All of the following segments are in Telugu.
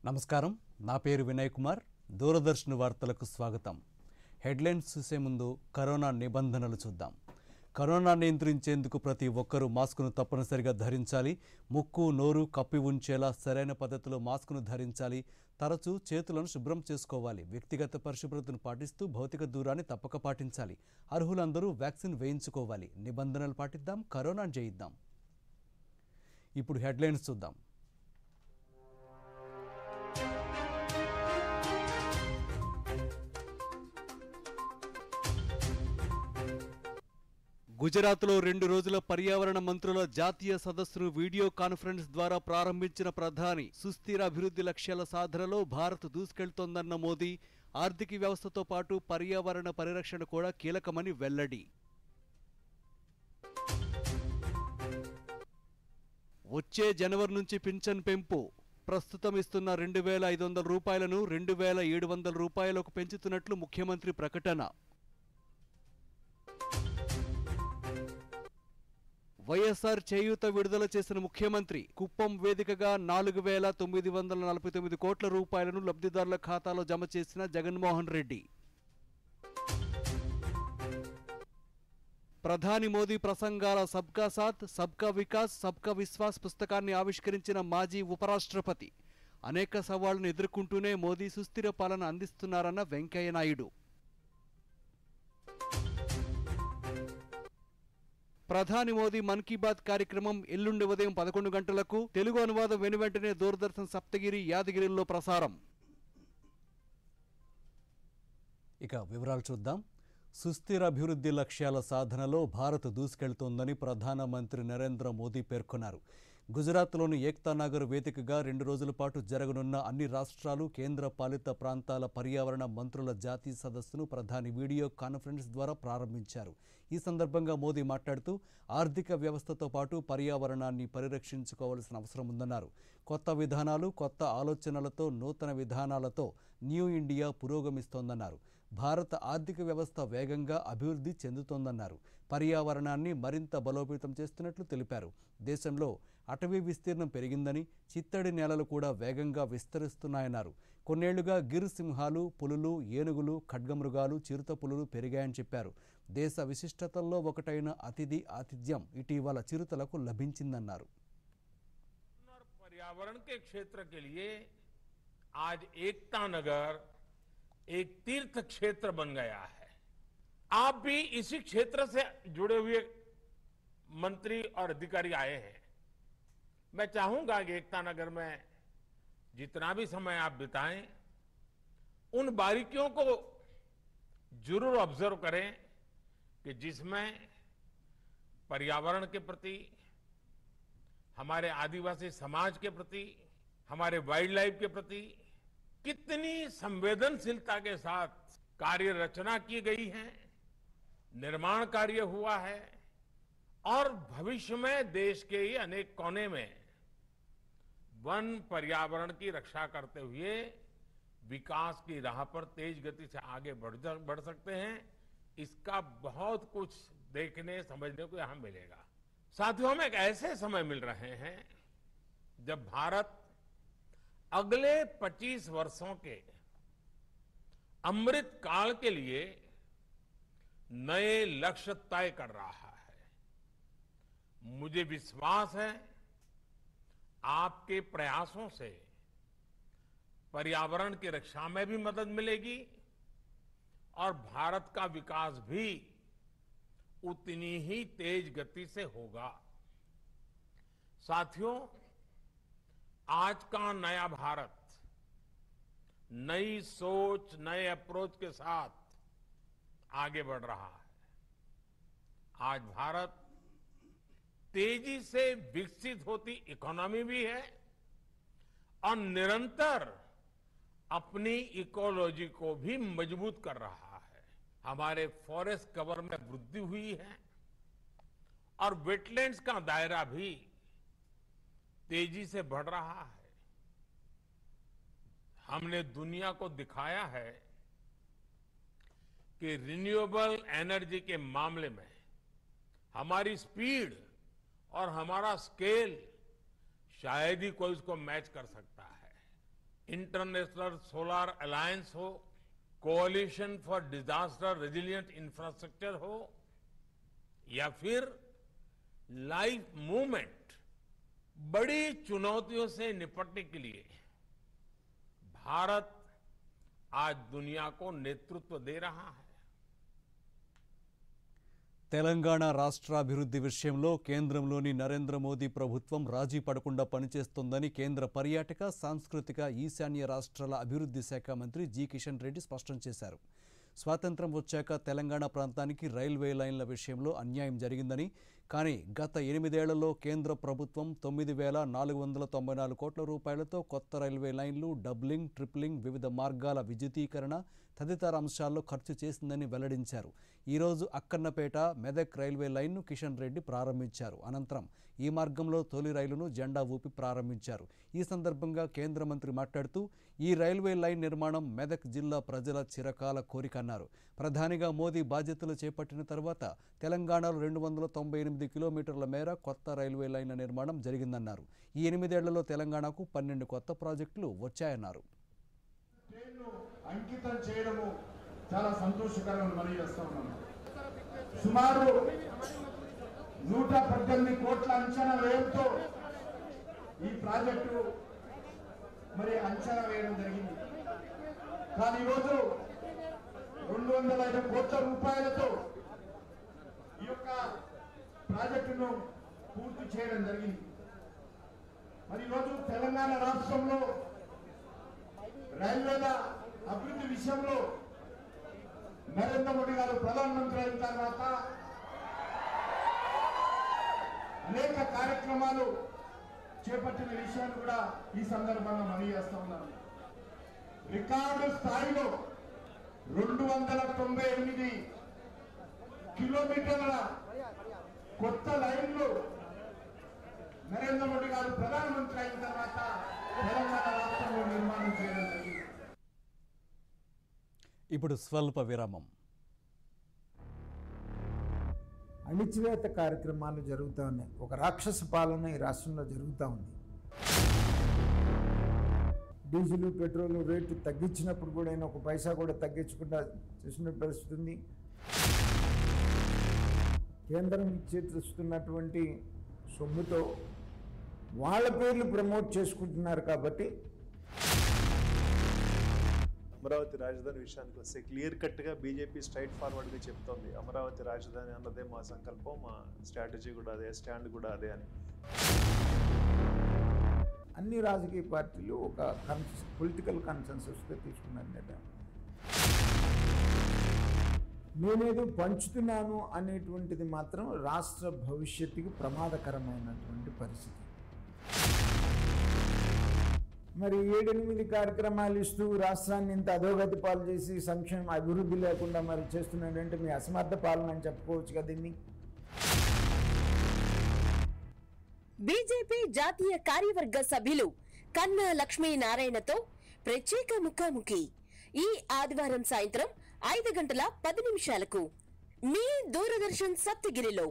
నమస్కారం నా పేరు వినయ్ కుమార్ దూరదర్శన్ వార్తలకు స్వాగతం హెడ్లైన్స్ చూసే ముందు కరోనా నిబంధనలు చూద్దాం కరోనా నియంత్రించేందుకు ప్రతి ఒక్కరూ మాస్కును తప్పనిసరిగా ధరించాలి ముక్కు నోరు కప్పి ఉంచేలా సరైన పద్ధతిలో మాస్కును ధరించాలి తరచూ చేతులను శుభ్రం చేసుకోవాలి వ్యక్తిగత పరిశుభ్రతను పాటిస్తూ భౌతిక దూరాన్ని తప్పక పాటించాలి అర్హులందరూ వ్యాక్సిన్ వేయించుకోవాలి నిబంధనలు పాటిద్దాం కరోనా జయిద్దాం ఇప్పుడు హెడ్లైన్స్ చూద్దాం గుజరాత్లో రెండు రోజుల పర్యావరణ మంత్రుల జాతీయ సదస్సును వీడియో కాన్ఫరెన్స్ ద్వారా ప్రారంభించిన ప్రధాని సుస్థిర అభివృద్ధి లక్ష్యాల సాధనలో భారత్ దూసుకెళ్తోందన్న మోదీ ఆర్థిక వ్యవస్థతో పాటు పర్యావరణ పరిరక్షణ కూడా కీలకమని వెల్లడి వచ్చే జనవరి నుంచి పింఛన్ పెంపు ప్రస్తుతం ఇస్తున్న రెండు వేల ఐదు వందల రూపాయలను రెండు వేల ఏడు వందల రూపాయలకు పెంచుతున్నట్లు ముఖ్యమంత్రి ప్రకటన వైఎస్ఆర్ చేయూత విడుదల చేసిన ముఖ్యమంత్రి కుప్పం వేదికగా నాలుగు వేల తొమ్మిది వందల నలభై తొమ్మిది కోట్ల రూపాయలను లబ్ధిదారుల ఖాతాలో జమ చేసిన జగన్మోహన్ రెడ్డి ప్రధాని మోదీ ప్రసంగాల సబ్కా సాత్ సబ్కా వికాస్ సబ్కా విశ్వాస్ పుస్తకాన్ని ఆవిష్కరించిన మాజీ ఉపరాష్ట్రపతి అనేక సవాళ్లను ఎదుర్కొంటూనే మోదీ సుస్థిర పాలన అందిస్తున్నారన్న వెంకయ్యనాయుడు ప్రధాని మోదీ మన్ కీ బాత్ కార్యక్రమం ఎల్లుండి ఉదయం పదకొండు గంటలకు తెలుగు అనువాదం వెనువెంటనే దూరదర్శన్ సప్తగిరి యాదగిరిలో ప్రసారం ఇక వివరాలు చూద్దాం సుస్థిర అభివృద్ధి లక్ష్యాల సాధనలో భారత్ దూసుకెళ్తోందని ప్రధానమంత్రి నరేంద్ర మోదీ పేర్కొన్నారు గుజరాత్లోని ఏక్తా నగర్ వేదికగా రెండు రోజుల పాటు జరగనున్న అన్ని రాష్ట్రాలు కేంద్ర పాలిత ప్రాంతాల పర్యావరణ మంత్రుల జాతీయ సదస్సును ప్రధాని వీడియో కాన్ఫరెన్స్ ద్వారా ప్రారంభించారు ఈ సందర్భంగా మోదీ మాట్లాడుతూ ఆర్థిక వ్యవస్థతో పాటు పర్యావరణాన్ని పరిరక్షించుకోవాల్సిన అవసరం ఉందన్నారు కొత్త విధానాలు కొత్త ఆలోచనలతో నూతన విధానాలతో న్యూ ఇండియా పురోగమిస్తోందన్నారు భారత ఆర్థిక వ్యవస్థ వేగంగా అభివృద్ధి చెందుతోందన్నారు పర్యావరణాన్ని మరింత బలోపేతం చేస్తున్నట్లు తెలిపారు దేశంలో అటవీ విస్తీర్ణం పెరిగిందని చిత్తడి నేలలు కూడా వేగంగా విస్తరిస్తున్నాయన్నారు కొన్నేళ్లుగా గిర్ సింహాలు పులులు ఏనుగులు ఖడ్గమృగాలు చిరుత పులులు పెరిగాయని చెప్పారు దేశ విశిష్టతల్లో ఒకటైన అతిథి ఆతిథ్యం ఇటీవల చిరుతలకు లభించిందన్నారు और पर्यावरण के क्षेत्र के लिए आज एकता नगर एक तीर्थ क्षेत्र बन गया है आप भी इसी क्षेत्र से जुड़े हुए मंत्री और अधिकारी आए हैं मैं चाहूंगा कि एकता नगर में जितना भी समय आप बिताएं उन बारीकियों को जरूर ऑब्जर्व करें कि जिसमें पर्यावरण के प्रति हमारे आदिवासी समाज के प्रति हमारे वाइल्ड लाइफ के प्रति कितनी संवेदनशीलता के साथ कार्य रचना की गई है निर्माण कार्य हुआ है और भविष्य में देश के ही अनेक कोने में वन पर्यावरण की रक्षा करते हुए विकास की राह पर तेज गति से आगे बढ़ जा- बढ़ सकते हैं इसका बहुत कुछ देखने समझने को यहां मिलेगा साथियों हमें एक ऐसे समय मिल रहे हैं जब भारत अगले 25 वर्षों के अमृत काल के लिए नए लक्ष्य तय कर रहा है मुझे विश्वास है आपके प्रयासों से पर्यावरण की रक्षा में भी मदद मिलेगी और भारत का विकास भी उतनी ही तेज गति से होगा साथियों आज का नया भारत नई सोच नए अप्रोच के साथ आगे बढ़ रहा है आज भारत तेजी से विकसित होती इकोनॉमी भी है और निरंतर अपनी इकोलॉजी को भी मजबूत कर रहा है हमारे फॉरेस्ट कवर में वृद्धि हुई है और वेटलैंड्स का दायरा भी तेजी से बढ़ रहा है हमने दुनिया को दिखाया है कि रिन्यूएबल एनर्जी के मामले में हमारी स्पीड और हमारा स्केल शायद ही कोई उसको मैच कर सकता है इंटरनेशनल सोलर अलायंस हो coalition for disaster resilient infrastructure हो या फिर लाइफ मूवमेंट बड़ी चुनौतियों से निपटने के लिए भारत आज दुनिया को नेतृत्व दे रहा है తెలంగాణ రాష్ట్రాభివృద్ధి విషయంలో కేంద్రంలోని నరేంద్ర మోదీ ప్రభుత్వం రాజీ పడకుండా పనిచేస్తోందని కేంద్ర పర్యాటక సాంస్కృతిక ఈశాన్య రాష్ట్రాల అభివృద్ధి శాఖ మంత్రి జి కిషన్ రెడ్డి స్పష్టం చేశారు స్వాతంత్రం వచ్చాక తెలంగాణ ప్రాంతానికి రైల్వే లైన్ల విషయంలో అన్యాయం జరిగిందని కానీ గత ఎనిమిదేళ్లలో కేంద్ర ప్రభుత్వం తొమ్మిది వేల నాలుగు వందల తొంభై నాలుగు కోట్ల రూపాయలతో కొత్త రైల్వే లైన్లు డబ్లింగ్ ట్రిప్లింగ్ వివిధ మార్గాల విద్యుదీకరణ తదితర అంశాల్లో ఖర్చు చేసిందని వెల్లడించారు ఈరోజు అక్కన్నపేట మెదక్ రైల్వే లైన్ను కిషన్ రెడ్డి ప్రారంభించారు అనంతరం ఈ మార్గంలో తొలి రైలును జెండా ఊపి ప్రారంభించారు ఈ సందర్భంగా కేంద్ర మంత్రి మాట్లాడుతూ ఈ రైల్వే లైన్ నిర్మాణం మెదక్ జిల్లా ప్రజల చిరకాల కోరిక అన్నారు ప్రధానిగా మోదీ బాధ్యతలు చేపట్టిన తర్వాత తెలంగాణలో రెండు వందల తొంభై ఎనిమిది కిలోమీటర్ల మేర కొత్త రైల్వే లైన్ల నిర్మాణం జరిగిందన్నారు ఈ ఎనిమిదేళ్లలో తెలంగాణకు పన్నెండు కొత్త ప్రాజెక్టులు వచ్చాయన్నారు ట్రైన్ను అంకితం చేయడము చాలా సంతోషకరమని మనవి చేస్తా ఉన్నాను సుమారు నూట పద్దెనిమిది కోట్ల అంచనా వ్యయంతో ఈ ప్రాజెక్టు మరి అంచనా వేయడం జరిగింది కానీ ఈరోజు రెండు వందల ఐదు కోట్ల రూపాయలతో ఈ యొక్క ప్రాజెక్టును పూర్తి చేయడం జరిగింది మరి ఈరోజు తెలంగాణ రాష్ట్రంలో రైల్వేల అభివృద్ధి విషయంలో నరేంద్ర మోడీ గారు ప్రధానమంత్రి అయిన తర్వాత అనేక కార్యక్రమాలు చేపట్టిన విషయాన్ని కూడా ఈ సందర్భంగా మనవి చేస్తా ఉన్నాను రికార్డు స్థాయిలో రెండు వందల తొంభై ఎనిమిది కిలోమీటర్ల కొత్త లైన్లు నరేంద్ర మోడీ గారు ప్రధానమంత్రి అయిన తర్వాత తెలంగాణ రాష్ట్రంలో నిర్మాణం చేయడం జరిగింది ఇప్పుడు స్వల్ప విరామం అణిచివేత కార్యక్రమాలు జరుగుతూ ఉన్నాయి ఒక రాక్షస పాలన ఈ రాష్ట్రంలో జరుగుతూ ఉంది డీజిల్ పెట్రోల్ రేటు తగ్గించినప్పుడు కూడా ఆయన ఒక పైసా కూడా తగ్గించకుండా చేసిన పరిస్థితి ఉంది కేంద్రం చేస్తున్నటువంటి సొమ్ముతో వాళ్ళ పేర్లు ప్రమోట్ చేసుకుంటున్నారు కాబట్టి అమరావతి రాజధాని విషయానికి వస్తే క్లియర్ కట్గా బీజేపీ స్ట్రైట్ ఫార్వర్డ్గా చెప్తోంది అమరావతి రాజధాని అన్నదే మా సంకల్పం మా స్ట్రాటజీ కూడా అదే స్టాండ్ కూడా అదే అని అన్ని రాజకీయ పార్టీలు ఒక కన్స్ పొలిటికల్ కన్సెన్సస్గా తీసుకున్న నిర్ణయం నేనేదో పంచుతున్నాను అనేటువంటిది మాత్రం రాష్ట్ర భవిష్యత్తుకి ప్రమాదకరమైనటువంటి పరిస్థితి మరి ఏడెనిమిది కార్యక్రమాలు ఇస్తూ రాష్ట్రాన్ని ఇంత అధోగతి పాలు చేసి సంక్షేమ అభివృద్ధి లేకుండా మరి చేస్తున్నాడంటే మీ అసమర్థ పాలన అని చెప్పుకోవచ్చు కదా దీన్ని బీజేపీ జాతీయ కార్యవర్గ సభ్యులు కన్నా లక్ష్మీనారాయణతో ప్రత్యేక ముఖాముఖి ఈ ఆదివారం సాయంత్రం ఐదు గంటల పది నిమిషాలకు మీ దూరదర్శన్ సప్తగిరిలో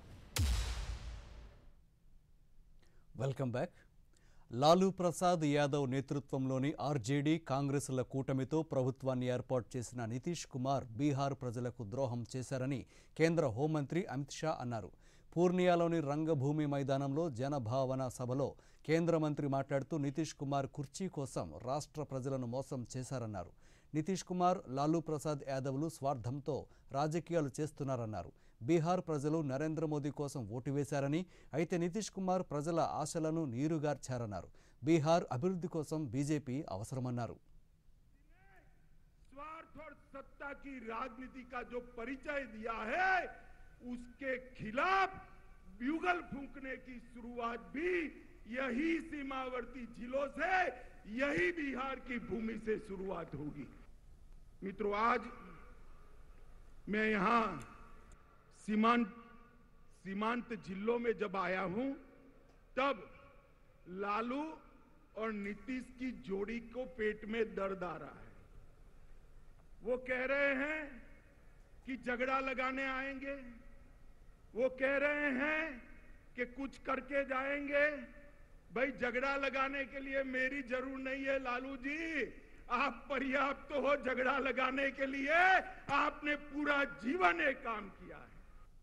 వెల్కమ్ బ్యాక్ లాలూ ప్రసాద్ యాదవ్ నేతృత్వంలోని ఆర్జేడీ కాంగ్రెస్ల కూటమితో ప్రభుత్వాన్ని ఏర్పాటు చేసిన నితీష్ కుమార్ బీహార్ ప్రజలకు ద్రోహం చేశారని కేంద్ర హోంమంత్రి అమిత్ షా అన్నారు పూర్నియాలోని రంగభూమి మైదానంలో జనభావన సభలో కేంద్ర మంత్రి మాట్లాడుతూ నితీష్ కుమార్ కుర్చీ కోసం రాష్ట్ర ప్రజలను మోసం చేశారన్నారు నితీష్ కుమార్ లాలూ ప్రసాద్ యాదవ్లు స్వార్థంతో రాజకీయాలు చేస్తున్నారన్నారు బీహార్ ప్రజలు నరేంద్ర మోదీ కోసం ఓటు వేశారని అయితే నితీష్ కుమార్ ప్రజల ఆశలను నీరుగార్చారన్నారు బీహార్ అభివృద్ధి కోసం బీజేపీ అవసరమన్నారు स्वार्थ और सत्ता की राजनीति का जो परिचय दिया है उसके खिलाफ ब्यूगल फूंकने की शुरुआत भी यही सीमावर्ती जिलों से यही बिहार की भूमि से शुरुआत होगी मित्रों आज मैं यहां सीमांत सीमांत जिलों में जब आया हूं तब लालू और नीतीश की जोड़ी को पेट में दर्द आ रहा है वो कह रहे हैं कि झगड़ा लगाने आएंगे वो कह रहे हैं कि कुछ करके जाएंगे भाई झगड़ा लगाने के लिए मेरी जरूर नहीं है लालू जी आप पर्याप्त हो झगड़ा लगाने के लिए आपने पूरा जीवन एक काम किया है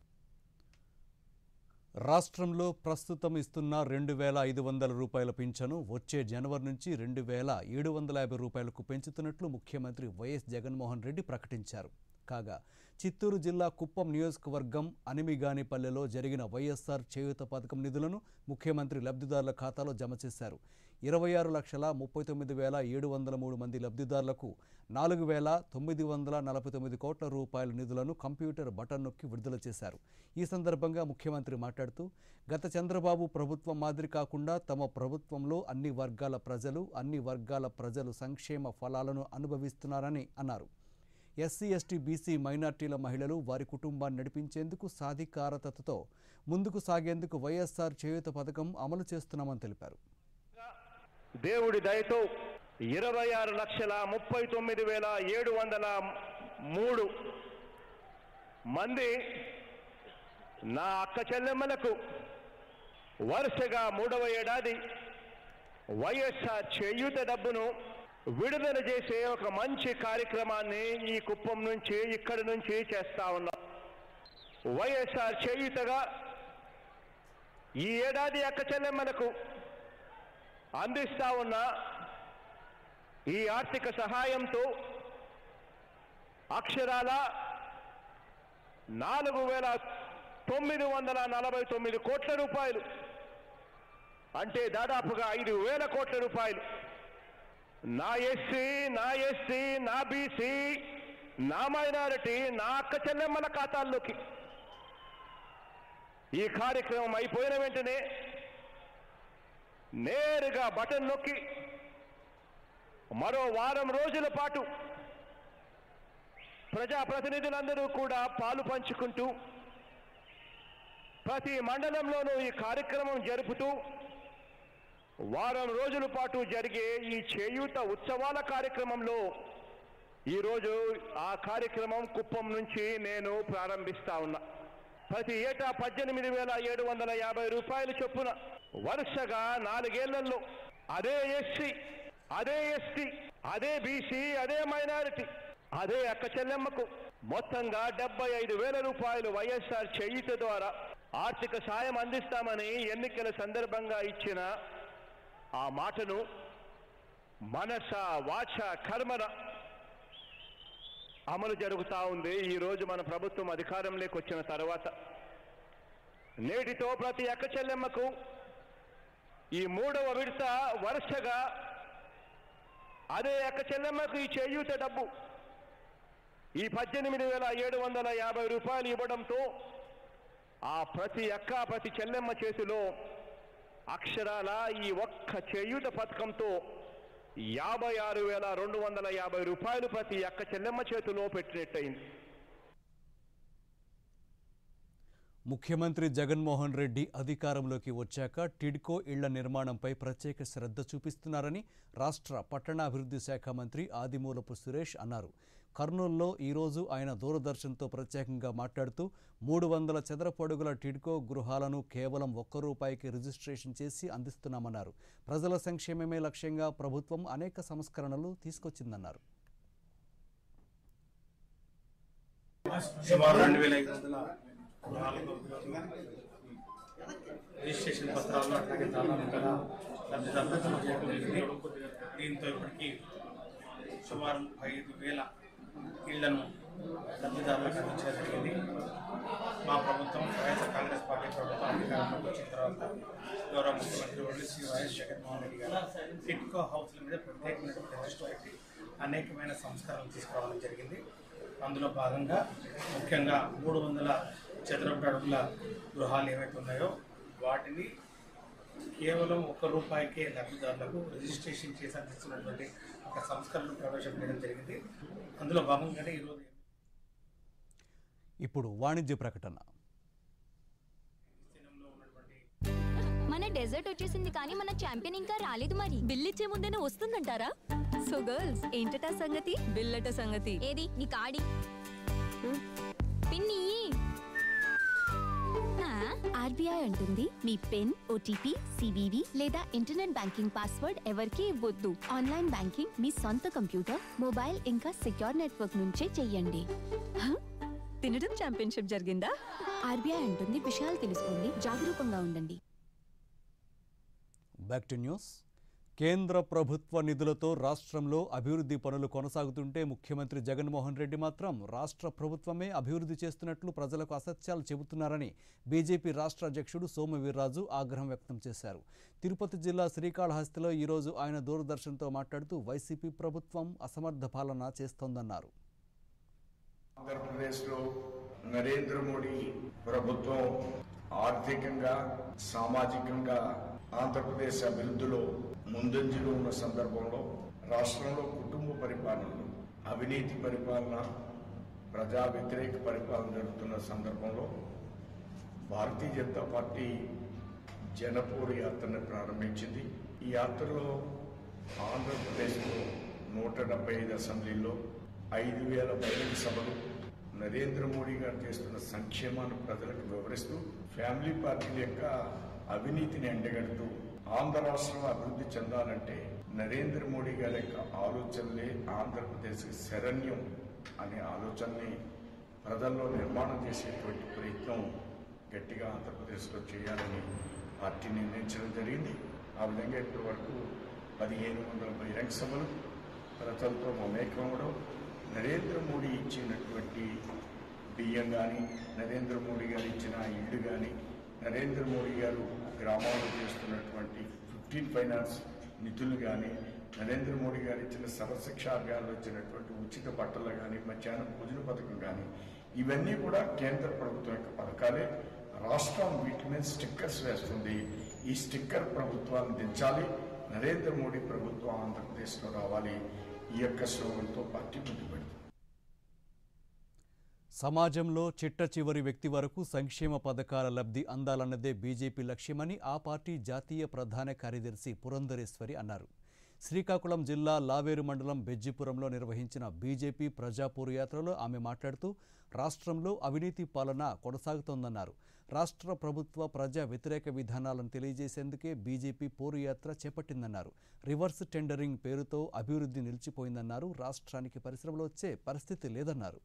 రాష్ట్రంలో ప్రస్తుతం ఇస్తున్న రెండు వేల ఐదు వందల రూపాయల పింఛను వచ్చే జనవరి నుంచి రెండు వేల ఏడు వందల యాభై రూపాయలకు పెంచుతున్నట్లు ముఖ్యమంత్రి వైఎస్ జగన్మోహన్ రెడ్డి ప్రకటించారు కాగా చిత్తూరు జిల్లా కుప్పం నియోజకవర్గం అనిమిగానిపల్లెలో జరిగిన వైఎస్ఆర్ చేయూత పథకం నిధులను ముఖ్యమంత్రి లబ్ధిదారుల ఖాతాలో జమ చేశారు ఇరవై ఆరు లక్షల ముప్పై తొమ్మిది వేల ఏడు వందల మూడు మంది లబ్ధిదారులకు నాలుగు వేల తొమ్మిది వందల నలభై తొమ్మిది కోట్ల రూపాయల నిధులను కంప్యూటర్ బటన్ నొక్కి విడుదల చేశారు ఈ సందర్భంగా ముఖ్యమంత్రి మాట్లాడుతూ గత చంద్రబాబు ప్రభుత్వం మాదిరి కాకుండా తమ ప్రభుత్వంలో అన్ని వర్గాల ప్రజలు అన్ని వర్గాల ప్రజలు సంక్షేమ ఫలాలను అనుభవిస్తున్నారని అన్నారు ఎస్సీ ఎస్టీ బీసీ మైనార్టీల మహిళలు వారి కుటుంబాన్ని నడిపించేందుకు సాధికారతతో ముందుకు సాగేందుకు వైఎస్ఆర్ చేయూత పథకం అమలు చేస్తున్నామని తెలిపారు దేవుడి దయతో ఇరవై ఆరు లక్షల ముప్పై తొమ్మిది వేల ఏడు వందల మూడు మంది నా అక్క చెల్లెమ్మలకు వరుసగా మూడవ ఏడాది వైఎస్ఆర్ చేయూత డబ్బును విడుదల చేసే ఒక మంచి కార్యక్రమాన్ని ఈ కుప్పం నుంచి ఇక్కడి నుంచి చేస్తా ఉన్నాం వైఎస్ఆర్ చేయూతగా ఈ ఏడాది అక్క చెల్లెమ్మలకు అందిస్తా ఉన్న ఈ ఆర్థిక సహాయంతో అక్షరాల నాలుగు వేల తొమ్మిది వందల నలభై తొమ్మిది కోట్ల రూపాయలు అంటే దాదాపుగా ఐదు వేల కోట్ల రూపాయలు నా ఎస్సీ నా ఎస్సీ నా బీసీ నా మైనారిటీ నా అక్క చెల్లెమ్మల ఖాతాల్లోకి ఈ కార్యక్రమం అయిపోయిన వెంటనే నేరుగా బటన్ నొక్కి మరో వారం రోజుల పాటు ప్రజాప్రతినిధులందరూ కూడా పాలు పంచుకుంటూ ప్రతి మండలంలోనూ ఈ కార్యక్రమం జరుపుతూ వారం రోజుల పాటు జరిగే ఈ చేయూత ఉత్సవాల కార్యక్రమంలో ఈరోజు ఆ కార్యక్రమం కుప్పం నుంచి నేను ప్రారంభిస్తా ఉన్నా ప్రతి ఏటా పద్దెనిమిది వేల ఏడు వందల యాభై రూపాయలు చొప్పున వరుసగా నాలుగేళ్లలో అదే ఎస్సీ అదే ఎస్టీ అదే బీసీ అదే మైనారిటీ అదే అక్క చెల్లెమ్మకు మొత్తంగా డెబ్బై ఐదు వేల రూపాయలు వైఎస్ఆర్ చేయుత ద్వారా ఆర్థిక సాయం అందిస్తామని ఎన్నికల సందర్భంగా ఇచ్చిన ఆ మాటను మనస వాచ కర్మన అమలు జరుగుతా ఉంది ఈ రోజు మన ప్రభుత్వం అధికారంలోకి వచ్చిన తర్వాత నేటితో ప్రతి అక్క చెల్లెమ్మకు ఈ మూడవ విడత వరుసగా అదే అక్క చెల్లెమ్మకు ఈ చేయూత డబ్బు ఈ పద్దెనిమిది వేల ఏడు వందల యాభై రూపాయలు ఇవ్వడంతో ఆ ప్రతి అక్క ప్రతి చెల్లెమ్మ చేతిలో అక్షరాల ఈ ఒక్క చేయూత పథకంతో యాభై ఆరు వేల రెండు వందల యాభై రూపాయలు ప్రతి అక్క చెల్లెమ్మ చేతిలో పెట్టినట్టయింది ముఖ్యమంత్రి జగన్మోహన్ రెడ్డి అధికారంలోకి వచ్చాక టిడ్కో ఇళ్ల నిర్మాణంపై ప్రత్యేక శ్రద్ధ చూపిస్తున్నారని రాష్ట్ర పట్టణాభివృద్ధి శాఖ మంత్రి ఆదిమూలపు సురేష్ అన్నారు కర్నూలులో ఈరోజు ఆయన దూరదర్శన్తో ప్రత్యేకంగా మాట్లాడుతూ మూడు వందల చదరపడుగుల టిడ్కో గృహాలను కేవలం ఒక్క రూపాయికి రిజిస్ట్రేషన్ చేసి అందిస్తున్నామన్నారు ప్రజల సంక్షేమమే లక్ష్యంగా ప్రభుత్వం అనేక సంస్కరణలు తీసుకొచ్చిందన్నారు సుమారు రెండు వేల ఐదు వందల నాలుగు రిజిస్ట్రేషన్ పత్రాలు అట్లాగే దాదాపుగా లబ్ధిదారులు జమ చేయడం జరిగింది దీంతో ఇప్పటికీ సుమారు ముప్పై ఐదు వేల ఇళ్లను లబ్ధిదారులకు అందించడం జరిగింది మా ప్రభుత్వం వైఎస్ఆర్ కాంగ్రెస్ పార్టీ ప్రభుత్వం అధికారంలోకి వచ్చిన తర్వాత గౌరవ ముఖ్యమంత్రి వర్యులు శ్రీ వైఎస్ జగన్మోహన్ రెడ్డి గారు టిట్కో హౌస్ల మీద ప్రత్యేకమైనటువంటి దృష్టి పెట్టి అనేకమైన సంస్కరణలు తీసుకురావడం జరిగింది అందులో భాగంగా ముఖ్యంగా మూడు వందల చదరపు అడుగుల గృహాలు ఏవైతే ఉన్నాయో వాటిని కేవలం ఒక్క రూపాయికే లబ్ధిదారులకు రిజిస్ట్రేషన్ చేసి అందిస్తున్నటువంటి ఒక సంస్కరణను ప్రవేశపెట్టడం జరిగింది అందులో భాగంగానే ఈరోజు ఇప్పుడు వాణిజ్య ప్రకటన మన డెజర్ట్ వచ్చేసింది కానీ మన ఛాంపియన్ ఇంకా రాలేదు మరి బిల్ ఇచ్చే ముందేనే వస్తుందంటారా సో గర్ల్స్ ఏంటట సంగతి బిల్లట సంగతి ఏది నీ కాడి పిన్ని ఆర్బీఐ అంటుంది మీ పిన్ ఓటీపీ సివివి లేదా ఇంటర్నెట్ బ్యాంకింగ్ పాస్వర్డ్ ఎవరికీ ఇవ్వద్దు ఆన్లైన్ బ్యాంకింగ్ మీ సొంత కంప్యూటర్ మొబైల్ ఇంకా సెక్యూర్ నెట్వర్క్ నుంచే చెయ్యండి హ? తినడం ఛాంపియన్షిప్ జరిగిందా ఆర్బీఐ అంటుంది విషయాలు తెలుసుకోండి జాగరూకంగా ఉండండి బ్యాక్ టు న్యూస్ కేంద్ర ప్రభుత్వ నిధులతో రాష్ట్రంలో అభివృద్ధి పనులు కొనసాగుతుంటే ముఖ్యమంత్రి జగన్మోహన్ రెడ్డి మాత్రం రాష్ట్ర ప్రభుత్వమే అభివృద్ధి చేస్తున్నట్లు ప్రజలకు అసత్యాలు చెబుతున్నారని బీజేపీ రాష్ట్ర అధ్యక్షుడు సోము వీర్రాజు ఆగ్రహం వ్యక్తం చేశారు తిరుపతి జిల్లా శ్రీకాళహస్తిలో ఈరోజు ఆయన దూరదర్శన్తో మాట్లాడుతూ వైసీపీ ప్రభుత్వం అసమర్థ పాలన చేస్తోందన్నారు ఆంధ్రప్రదేశ్లో నరేంద్ర మోడీ ప్రభుత్వం ఆర్థికంగా సామాజికంగా ఆంధ్రప్రదేశ్ అభివృద్ధిలో ముందంజలో ఉన్న సందర్భంలో రాష్ట్రంలో కుటుంబ పరిపాలనలో అవినీతి పరిపాలన ప్రజా వ్యతిరేక పరిపాలన జరుగుతున్న సందర్భంలో భారతీయ జనతా పార్టీ జనపూర్ యాత్రను ప్రారంభించింది ఈ యాత్రలో ఆంధ్రప్రదేశ్లో నూట డెబ్బై ఐదు అసెంబ్లీల్లో ఐదు వేల బహిరంగ సభలు నరేంద్ర మోడీ గారు చేస్తున్న సంక్షేమాన్ని ప్రజలకు వివరిస్తూ ఫ్యామిలీ పార్టీల యొక్క అవినీతిని ఎండగడుతూ ఆంధ్ర రాష్ట్రం అభివృద్ధి చెందాలంటే నరేంద్ర మోడీ గారి యొక్క ఆలోచనలే ఆంధ్రప్రదేశ్కి శరణ్యం అనే ఆలోచనని ప్రజల్లో నిర్మాణం చేసేటువంటి ప్రయత్నం గట్టిగా ఆంధ్రప్రదేశ్లో చేయాలని పార్టీ నిర్ణయించడం జరిగింది ఆ విధంగా ఇప్పటి వరకు పదిహేను వందల బహిరంగ సభలు ప్రజలతో మమేకం అవడం నరేంద్ర మోడీ ఇచ్చినటువంటి బియ్యం కానీ నరేంద్ర మోడీ గారు ఇచ్చిన ఇల్లు కానీ నరేంద్ర మోడీ గారు గ్రామాల్లో చేస్తున్నటువంటి ఫిఫ్టీన్ ఫైనాన్స్ నిధులు కానీ నరేంద్ర మోడీ గారు ఇచ్చిన సర్వశిక్ష అభియాన్లో ఇచ్చినటువంటి ఉచిత బట్టలు కానీ మధ్యాహ్నం భోజన పథకం కానీ ఇవన్నీ కూడా కేంద్ర ప్రభుత్వం యొక్క పథకాలే రాష్ట్రం వీటి మీద స్టిక్కర్స్ వేస్తుంది ఈ స్టిక్కర్ ప్రభుత్వాన్ని దించాలి నరేంద్ర మోడీ ప్రభుత్వం ఆంధ్రప్రదేశ్లో రావాలి ఈ యొక్క స్లోగన్తో పార్టీ ముందుకు పెడుతుంది సమాజంలో చిట్ట చివరి వ్యక్తి వరకు సంక్షేమ పథకాల లబ్ధి అందాలన్నదే బీజేపీ లక్ష్యమని ఆ పార్టీ జాతీయ ప్రధాన కార్యదర్శి పురంధరేశ్వరి అన్నారు శ్రీకాకుళం జిల్లా లావేరు మండలం బెజ్జిపురంలో నిర్వహించిన బీజేపీ ప్రజాపూర్ యాత్రలో ఆమె మాట్లాడుతూ రాష్ట్రంలో అవినీతి పాలన కొనసాగుతోందన్నారు రాష్ట్ర ప్రభుత్వ ప్రజా వ్యతిరేక విధానాలను తెలియజేసేందుకే బీజేపీ పోరు యాత్ర చేపట్టిందన్నారు రివర్స్ టెండరింగ్ పేరుతో అభివృద్ధి నిలిచిపోయిందన్నారు రాష్ట్రానికి పరిశ్రమలు వచ్చే పరిస్థితి లేదన్నారు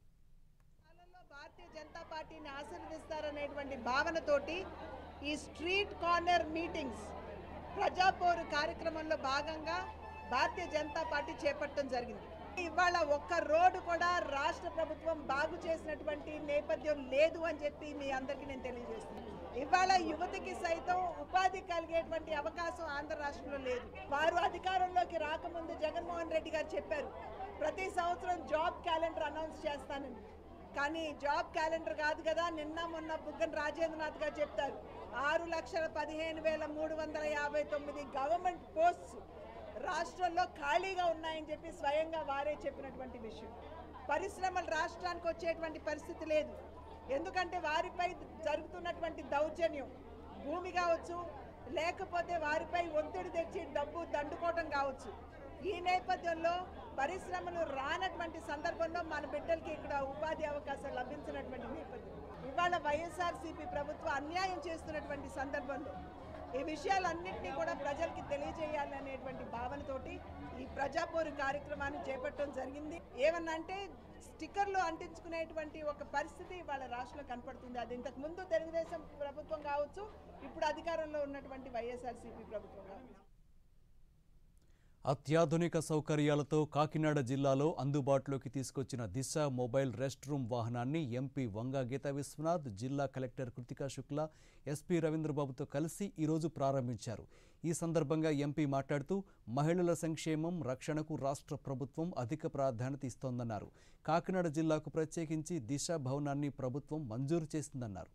భారతీయ జనతా పార్టీని ఆశీర్వదిస్తారనేటువంటి భావనతోటి ఈ స్ట్రీట్ కార్నర్ మీటింగ్స్ ప్రజాపోరు కార్యక్రమంలో భాగంగా భారతీయ జనతా పార్టీ చేపట్టడం జరిగింది ఇవాళ ఒక్క రోడ్డు కూడా రాష్ట్ర ప్రభుత్వం బాగు చేసినటువంటి నేపథ్యం లేదు అని చెప్పి మీ అందరికీ నేను తెలియజేస్తున్నాను ఇవాళ యువతకి సైతం ఉపాధి కలిగేటువంటి అవకాశం ఆంధ్ర రాష్ట్రంలో లేదు వారు అధికారంలోకి రాకముందు జగన్మోహన్ రెడ్డి గారు చెప్పారు ప్రతి సంవత్సరం జాబ్ క్యాలెండర్ అనౌన్స్ చేస్తానని కానీ జాబ్ క్యాలెండర్ కాదు కదా నిన్న మొన్న బుగ్గన రాజేంద్రనాథ్ గారు చెప్తారు ఆరు లక్షల పదిహేను వేల మూడు వందల యాభై తొమ్మిది గవర్నమెంట్ పోస్ట్స్ రాష్ట్రంలో ఖాళీగా ఉన్నాయని చెప్పి స్వయంగా వారే చెప్పినటువంటి విషయం పరిశ్రమలు రాష్ట్రానికి వచ్చేటువంటి పరిస్థితి లేదు ఎందుకంటే వారిపై జరుగుతున్నటువంటి దౌర్జన్యం భూమి కావచ్చు లేకపోతే వారిపై ఒత్తిడి తెచ్చి డబ్బు దండుకోవటం కావచ్చు ఈ నేపథ్యంలో పరిశ్రమలు రానటువంటి సందర్భంలో మన బిడ్డలకి ఇక్కడ ఉపాధి అవకాశాలు లభించినటువంటి నేపథ్యం ఇవాళ వైఎస్ఆర్సీపీ ప్రభుత్వం అన్యాయం చేస్తున్నటువంటి సందర్భంలో ఈ విషయాలన్నింటినీ కూడా ప్రజలకి తెలియజేయాలనేటువంటి భావనతోటి ఈ ప్రజాపోరు కార్యక్రమాన్ని చేపట్టడం జరిగింది ఏమన్నంటే స్టిక్కర్లు అంటించుకునేటువంటి ఒక పరిస్థితి ఇవాళ రాష్ట్రంలో కనపడుతుంది అది ఇంతకు ముందు తెలుగుదేశం ప్రభుత్వం కావచ్చు ఇప్పుడు అధికారంలో ఉన్నటువంటి వైఎస్ఆర్సీపీ ప్రభుత్వం కావచ్చు అత్యాధునిక సౌకర్యాలతో కాకినాడ జిల్లాలో అందుబాటులోకి తీసుకొచ్చిన దిశ మొబైల్ రెస్ట్ రూమ్ వాహనాన్ని ఎంపీ వంగా గీతా విశ్వనాథ్ జిల్లా కలెక్టర్ కృతికా శుక్లా ఎస్పీ రవీంద్రబాబుతో కలిసి ఈరోజు ప్రారంభించారు ఈ సందర్భంగా ఎంపీ మాట్లాడుతూ మహిళల సంక్షేమం రక్షణకు రాష్ట్ర ప్రభుత్వం అధిక ప్రాధాన్యత ఇస్తోందన్నారు కాకినాడ జిల్లాకు ప్రత్యేకించి దిశ భవనాన్ని ప్రభుత్వం మంజూరు చేసిందన్నారు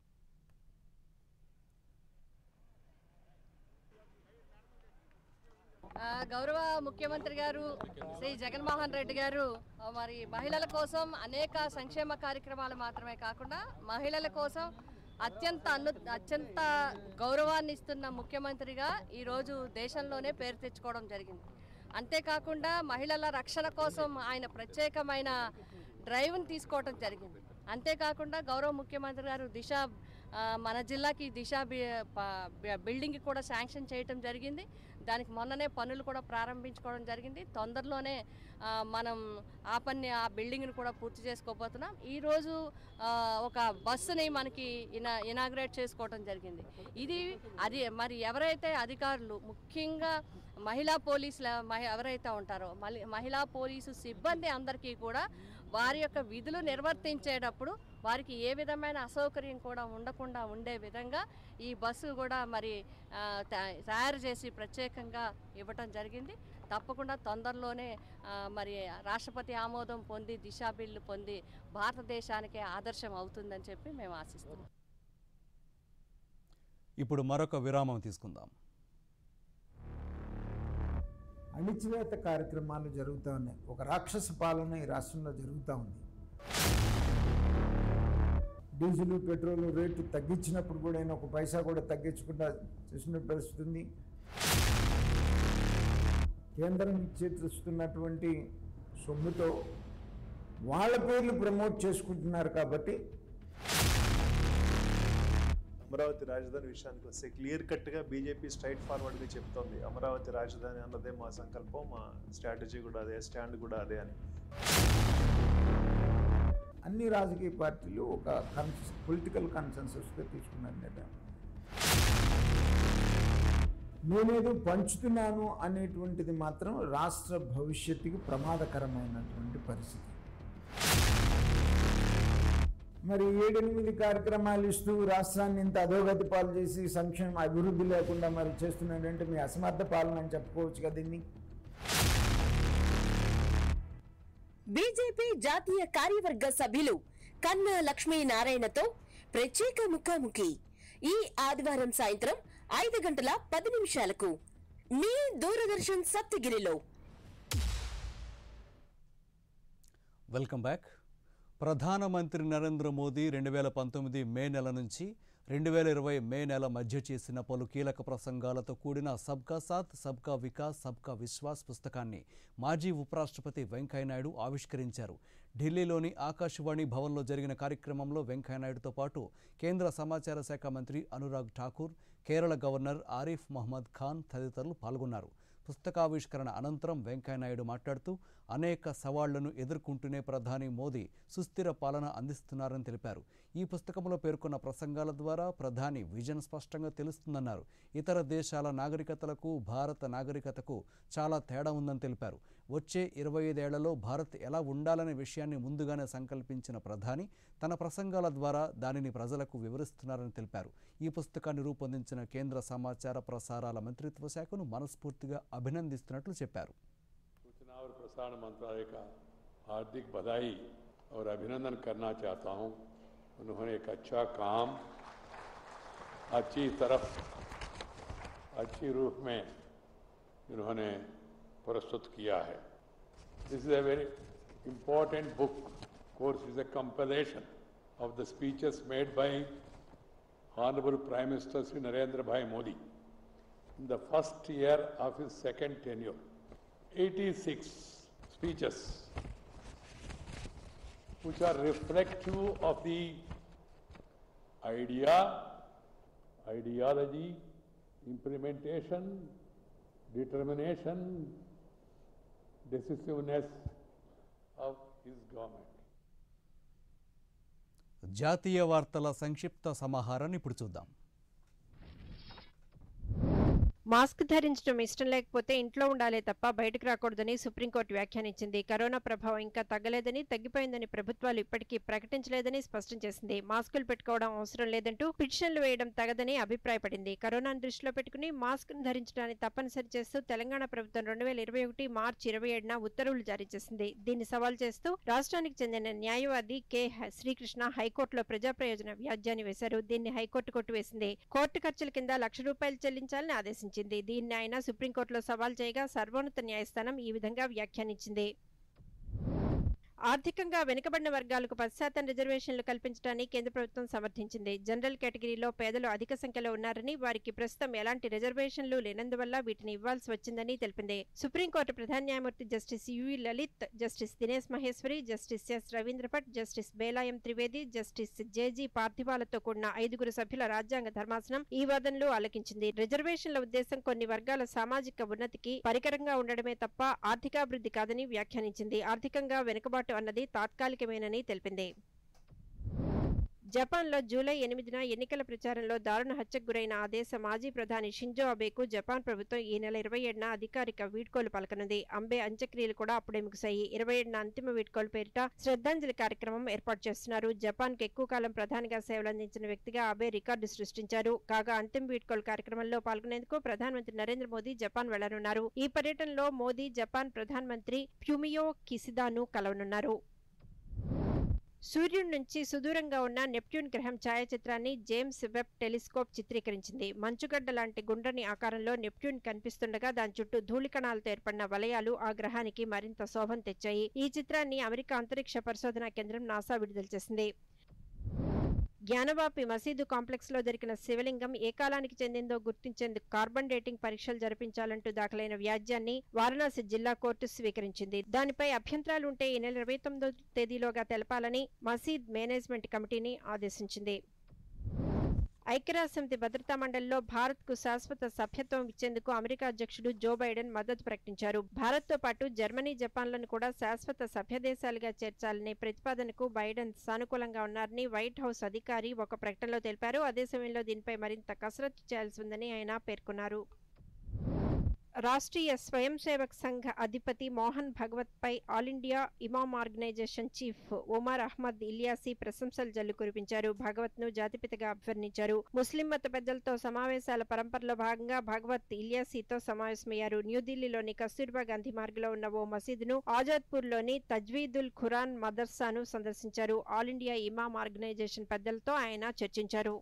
ఆ, గౌరవ ముఖ్యమంత్రి గారు శ్రీ జగన్మోహన్ రెడ్డి గారు ఆ, మరి మహిళల కోసం అనేక సంక్షేమ కార్యక్రమాలు మాత్రమే కాకుండా మహిళల కోసం అత్యంత అను అత్యంత గౌరవాన్ని ఇస్తున్న ముఖ్యమంత్రిగా ఈరోజు దేశంలోనే పేరు తెచ్చుకోవడం జరిగింది అంతేకాకుండా మహిళల రక్షణ కోసం ఆయన ప్రత్యేకమైన డ్రైవ్ని తీసుకోవడం జరిగింది అంతేకాకుండా గౌరవ ముఖ్యమంత్రి గారు దిశ ఆ, మన జిల్లాకి దిశ బి- ప- బి- బిల్డింగ్ కూడా శాంక్షన్ చేయటం జరిగింది దానికి మొన్ననే పనులు కూడా ప్రారంభించుకోవడం జరిగింది తొందరలోనే ఆ, మనం ఆ పని ఆ బిల్డింగ్ని కూడా పూర్తి చేసుకోబోతున్నాం ఈరోజు ఆ, ఒక బస్సుని మనకి ఇనా ఇనాగ్రేట్ చేసుకోవడం జరిగింది ఇది అది మరి ఎవరైతే అధికారులు ముఖ్యంగా మహిళా పోలీసుల మహి ఎవరైతే ఉంటారో మలి- మహిళా పోలీసు సిబ్బంది అందరికీ కూడా వారి యొక్క విధులు నిర్వర్తించేటప్పుడు వారికి ఏ విధమైన అసౌకర్యం కూడా ఉండకుండా ఉండే విధంగా ఈ బస్సు కూడా మరి ఆ, తయా- తయారు చేసి ప్రత్యేకంగా ఇవ్వటం జరిగింది తప్పకుండా తొందరలోనే ఆ, మరి రాష్ట్రపతి ఆమోదం పొంది దిశా బిల్లు పొంది భారతదేశానికి ఆదర్శం అవుతుందని చెప్పి మేము ఆశిస్తున్నాం ఇప్పుడు మరొక విరామం తీసుకుందాం అణిచివేత కార్యక్రమాలు జరుగుతూ ఉన్నాయి ఒక రాక్షస పాలన ఈ రాష్ట్రంలో జరుగుతూ ఉంది డీజిల్ పెట్రోల్ రేటు తగ్గించినప్పుడు కూడా ఆయన ఒక పైసా కూడా తగ్గించకుండా చేసిన పరిస్థితి ఉంది కేంద్రం చేస్తున్నటువంటి సొమ్ముతో వాళ్ళ పేర్లు ప్రమోట్ చేసుకుంటున్నారు కాబట్టి అమరావతి రాజధాని విషయానికి వస్తే క్లియర్ కట్గా బీజేపీ స్ట్రైట్ ఫార్వర్డ్గా చెప్తోంది అమరావతి రాజధాని అన్నదే మా సంకల్పం మా స్ట్రాటజీ కూడా అదే స్టాండ్ కూడా అదే అని అన్ని రాజకీయ పార్టీలు ఒక కన్సెస్ పొలిటికల్ కన్సెన్సస్గా తీసుకున్నారు నిర్ణయం నేనేదో పంచుతున్నాను అనేటువంటిది మాత్రం రాష్ట్ర భవిష్యత్తుకి ప్రమాదకరమైనటువంటి పరిస్థితి మరి ఏడెనిమిది కార్యక్రమాలు ఇస్తూ రాష్ట్రాన్ని ఇంత అధోగతి పాలు చేసి సంక్షేమ అభివృద్ధి లేకుండా మరి చేస్తున్నాడంటే మీ అసమర్థ పాలన అని చెప్పుకోవచ్చు కదా దీన్ని బీజేపీ జాతీయ కార్యవర్గ సభ్యులు కన్నా లక్ష్మీనారాయణతో ప్రత్యేక ముఖాముఖి ఈ ఆదివారం సాయంత్రం ఐదు గంటల పది నిమిషాలకు మీ దూరదర్శన్ సప్తగిరిలో వెల్కమ్ బ్యాక్ ప్రధానమంత్రి నరేంద్ర మోదీ రెండు వేల పంతొమ్మిది మే నెల నుంచి రెండు వేల ఇరవై మే నెల మధ్య చేసిన పలు కీలక ప్రసంగాలతో కూడిన సబ్కా సాత్ సబ్కా వికాస్ సబ్కా విశ్వాస్ పుస్తకాన్ని మాజీ ఉపరాష్ట్రపతి వెంకయ్యనాయుడు ఆవిష్కరించారు ఢిల్లీలోని ఆకాశవాణి భవన్లో జరిగిన కార్యక్రమంలో వెంకయ్యనాయుడుతో పాటు కేంద్ర సమాచార శాఖ మంత్రి అనురాగ్ ఠాకూర్ కేరళ గవర్నర్ ఆరిఫ్ మహమ్మద్ ఖాన్ తదితరులు పాల్గొన్నారు పుస్తకావిష్కరణ అనంతరం వెంకయ్యనాయుడు మాట్లాడుతూ అనేక సవాళ్లను ఎదుర్కొంటూనే ప్రధాని మోదీ సుస్థిర పాలన అందిస్తున్నారని తెలిపారు ఈ పుస్తకంలో పేర్కొన్న ప్రసంగాల ద్వారా ప్రధాని విజన్ స్పష్టంగా తెలుస్తుందన్నారు ఇతర దేశాల నాగరికతలకు భారత నాగరికతకు చాలా తేడా ఉందని తెలిపారు వచ్చే ఇరవై ఐదేళ్లలో భారత్ ఎలా ఉండాలనే విషయాన్ని ముందుగానే సంకల్పించిన ప్రధాని తన ప్రసంగాల ద్వారా దానిని ప్రజలకు వివరిస్తున్నారని తెలిపారు ఈ పుస్తకాన్ని రూపొందించిన కేంద్ర సమాచార ప్రసారాల మంత్రిత్వ శాఖను మనస్ఫూర్తిగా అభినందిస్తున్నట్లు చెప్పారు सूचना और प्रसारण मंत्रालय का हार्दिक बधाई और अभिनंदन करना चाहता हूं उन्होंने एक अच्छा काम अच्छी तरफ अच्छी रूप में इन्होंने प्रस्तुत किया है this is a very important book course is a compilation of the speeches made by honorable prime minister Sri narendra bhai modi in the first year of his second tenure 86 speeches which are reflective of the idea, ideology, implementation, determination, decisiveness of his government. జాతీయ వార్తల సంక్షిప్త సమాహారాన్ని ఇప్పుడు చూద్దాం మాస్క్ ధరించడం ఇష్టం లేకపోతే ఇంట్లో ఉండాలే తప్ప బయటకు రాకూడదని సుప్రీంకోర్టు వ్యాఖ్యానించింది కరోనా ప్రభావం ఇంకా తగ్గలేదని తగ్గిపోయిందని ప్రభుత్వాలు ఇప్పటికీ ప్రకటించలేదని స్పష్టం చేసింది మాస్కులు పెట్టుకోవడం అవసరం లేదంటూ పిటిషన్లు వేయడం తగదని అభిప్రాయపడింది కరోనాను దృష్టిలో పెట్టుకుని మాస్క్ ధరించడాన్ని తప్పనిసరి చేస్తూ తెలంగాణ ప్రభుత్వం రెండు వేల ఇరవై ఒకటి మార్చి ఇరవై ఏడున ఉత్తర్వులు జారీ చేసింది దీన్ని సవాల్ చేస్తూ రాష్ట్రానికి చెందిన న్యాయవాది కె హ- శ్రీకృష్ణ హైకోర్టులో ప్రజా ప్రయోజన వ్యాజ్యాన్ని వేశారు దీన్ని హైకోర్టు కొట్టివేసింది కోర్టు ఖర్చుల కింద లక్ష రూపాయలు చెల్లించాలని ఆదేశించింది దీన్ని ఆయన సుప్రీంకోర్టులో సవాల్ చేయగా సర్వోన్నత న్యాయస్థానం ఈ విధంగా వ్యాఖ్యానించింది ఆర్థికంగా వెనుకబడిన వర్గాలకు పది శాతం రిజర్వేషన్లు కల్పించడాన్ని కేంద్ర ప్రభుత్వం సమర్థించింది జనరల్ కేటగిరీలో పేదలు అధిక సంఖ్యలో ఉన్నారని వారికి ప్రస్తుతం ఎలాంటి రిజర్వేషన్లు లేనందువల్ల వీటిని ఇవ్వాల్సి వచ్చిందని తెలిపింది సుప్రీంకోర్టు ప్రధాన న్యాయమూర్తి justice U U Lalit justice Dinesh Maheshwari justice S Ravindra Bhat justice Bela M Trivedi justice J G పార్థివాలతో కూడిన ఐదుగురు సభ్యుల రాజ్యాంగ ధర్మాసనం ఈ వాదనలు ఆలకించింది రిజర్వేషన్ల ఉద్దేశం కొన్ని వర్గాల సామాజిక ఉన్నతికి పరికరంగా ఉండడమే తప్ప ఆర్థికాభివృద్ధి కాదని వ్యాఖ్యానించింది ఆర్థికంగా వెనుకబాటు అన్నది తాత్కాలికమేనని తెలిపింది జపాన్లో జూలై ఎనిమిదిన ఎన్నికల ప్రచారంలో దారుణ హత్యకు గురైన ఆ దేశ మాజీ ప్రధాని షింజో అబేకు జపాన్ ప్రభుత్వం ఈ నెల ఇరవై ఏడున అధికారిక వీడ్కోలు పలకనుంది అంబే అంత్యక్రియలు కూడా అప్పుడే ముగిశాయి ఇరవై ఏడున అంతిమ వీడ్కోలు పేరిట శ్రద్ధాంజలి కార్యక్రమం ఏర్పాటు చేస్తున్నారు జపాన్ కు ఎక్కువ కాలం ప్రధానిగా సేవలందించిన వ్యక్తిగా అబే రికార్డు సృష్టించారు కాగా అంతిమ వీడ్కోలు కార్యక్రమంలో పాల్గొనేందుకు ప్రధానమంత్రి నరేంద్ర మోదీ జపాన్ వెళ్లనున్నారు ఈ పర్యటనలో మోదీ జపాన్ ప్రధానమంత్రి ఫ్యూమియో కిసిదాను కలవనున్నారు సూర్యుడి నుంచి సుదూరంగా ఉన్న నెప్ట్యూన్ గ్రహం ఛాయాచిత్రాన్ని జేమ్స్ వెబ్ టెలిస్కోప్ చిత్రీకరించింది మంచుగడ్డ లాంటి గుండ్రని ఆకారంలో నెప్ట్యూన్ కనిపిస్తుండగా దాని చుట్టూ ధూళికణాలతో ఏర్పడిన వలయాలు ఆ గ్రహానికి మరింత శోభం తెచ్చాయి ఈ చిత్రాన్ని అమెరికా అంతరిక్ష పరిశోధనా కేంద్రం నాసా విడుదల చేసింది జ్ఞానవాపి మసీదు కాంప్లెక్స్ లో దొరికిన శివలింగం ఏ కాలానికి చెందిందో గుర్తించేందుకు కార్బన్ డేటింగ్ పరీక్షలు జరిపించాలంటూ దాఖలైన వ్యాజ్యాన్ని వారణాసి జిల్లా కోర్టు స్వీకరించింది దానిపై అభ్యంతరాలు ఉంటే ఈ నెల ఇరవై తొమ్మిదో తేదీలోగా తెలపాలని మసీద్ మేనేజ్మెంట్ కమిటీని ఆదేశించింది ఐక్యరాజ్యసమితి భద్రతా మండలిలో భారత్ కు శాశ్వత సభ్యత్వం ఇచ్చేందుకు అమెరికా అధ్యక్షుడు జో బైడెన్ మద్దతు ప్రకటించారు భారత్ తో పాటు జర్మనీ జపాన్లను కూడా శాశ్వత సభ్య దేశాలుగా చేర్చాలనే ప్రతిపాదనకు బైడెన్ సానుకూలంగా ఉన్నారని వైట్ హౌస్ అధికారి ఒక ప్రకటనలో తెలిపారు అదే సమయంలో దీనిపై మరింత కసరత్తు చేయాల్సి ఉందని ఆయన పేర్కొన్నారు రాష్ట్రీయ స్వయం సేవక్ సంఘ్ అధిపతి మోహన్ భగవత్ పై all India Imam organisation chief Umer Ahmed Ilyasi ప్రశంసలు జల్లు కురిపించారు భగవత్ ను జాతిపితగా అభివర్ణించారు ముస్లిం మత పెద్దలతో సమావేశాల పరంపరలో భాగంగా భగవత్ ఇలియాసీతో సమావేశమయ్యారు న్యూఢిల్లీలోని కస్తూర్బా గాంధీ మార్గంలో ఉన్న ఓ మసీదును ఆజాద్పూర్ లోని తజ్వీదుల్ ఖురాన్ మదర్సాను సందర్శించారు ఆల్ ఇండియా ఇమామ్ ఆర్గనైజేషన్ పెద్దలతో ఆయన చర్చించారు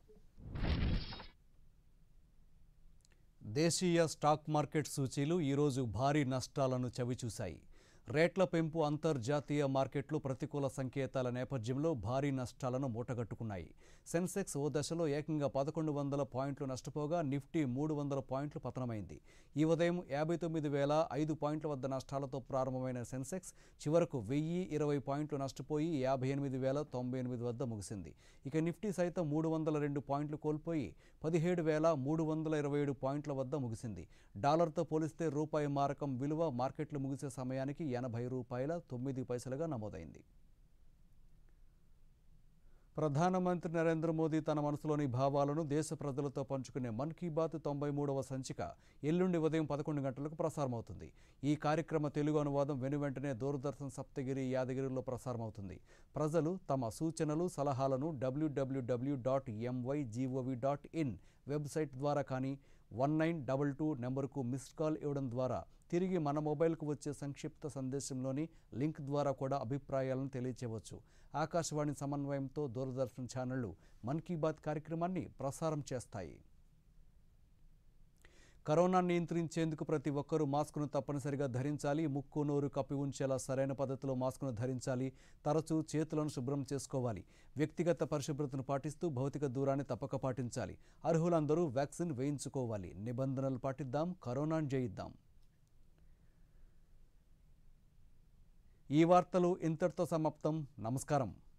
దేశీయ స్టాక్ మార్కెట్ సూచీలు ఈరోజు భారీ నష్టాలను చవిచూశాయి రేట్ల పెంపు అంతర్జాతీయ మార్కెట్లు ప్రతికూల సంకేతాల నేపథ్యంలో భారీ నష్టాలను మూటగట్టుకున్నాయి సెన్సెక్స్ ఓ దశలో ఏకంగా పదకొండు వందల పాయింట్లు నష్టపోగా నిఫ్టీ మూడు వందల పాయింట్లు పతనమైంది ఈ ఉదయం యాభై తొమ్మిది వేల ఐదు పాయింట్ల వద్ద నష్టాలతో ప్రారంభమైన సెన్సెక్స్ చివరకు వెయ్యి ఇరవై పాయింట్లు నష్టపోయి యాభై ఎనిమిది వేల తొంభై ఎనిమిది వద్ద ముగిసింది ఇక నిఫ్టీ సైతం మూడు వందల రెండు పాయింట్లు కోల్పోయి పదిహేడు వేల మూడు వందల ఇరవై ఏడు పాయింట్ల వద్ద ముగిసింది డాలర్తో పోలిస్తే రూపాయి మారకం విలువ మార్కెట్లు ముగిసే సమయానికి ఎనభై రూపాయల తొమ్మిది పైసలుగా నమోదైంది ప్రధానమంత్రి నరేంద్ర మోదీ తన మనసులోని భావాలను దేశ ప్రజలతో పంచుకునే మన్ కీ బాత్ తొంభై మూడవ సంచిక ఎల్లుండి ఉదయం పదకొండు గంటలకు ప్రసారమవుతుంది ఈ కార్యక్రమ తెలుగు అనువాదం వెనువెంటనే దూరదర్శన్ సప్తగిరి యాదగిరిలో ప్రసారమవుతుంది ప్రజలు తమ సూచనలు సలహాలను WWW dot MyGov dot in website ద్వారా కానీ వన్ నైన్ డబల్ టూ నెంబర్కు మిస్డ్ కాల్ ఇవ్వడం ద్వారా తిరిగి మన మొబైల్కు వచ్చే సంక్షిప్త సందేశంలోని లింక్ ద్వారా కూడా అభిప్రాయాలను తెలియచేయవచ్చు ఆకాశవాణి సమన్వయంతో దూరదర్శన్ ఛానళ్లు మన్ కీ బాత్ కార్యక్రమాన్ని ప్రసారం చేస్తాయి కరోనా నియంత్రించేందుకు ప్రతి ఒక్కరూ మాస్కును తప్పనిసరిగా ధరించాలి ముక్కు నోరు కప్పి ఉంచేలా సరైన పద్ధతిలో మాస్కును ధరించాలి తరచూ చేతులను శుభ్రం చేసుకోవాలి వ్యక్తిగత పరిశుభ్రతను పాటిస్తూ భౌతిక దూరాన్ని తప్పక పాటించాలి అర్హులందరూ వ్యాక్సిన్ వేయించుకోవాలి నిబంధనలు పాటిద్దాం కరోనాను జయిద్దాం ఈ వార్తలు ఇంతటితో సమాప్తం నమస్కారం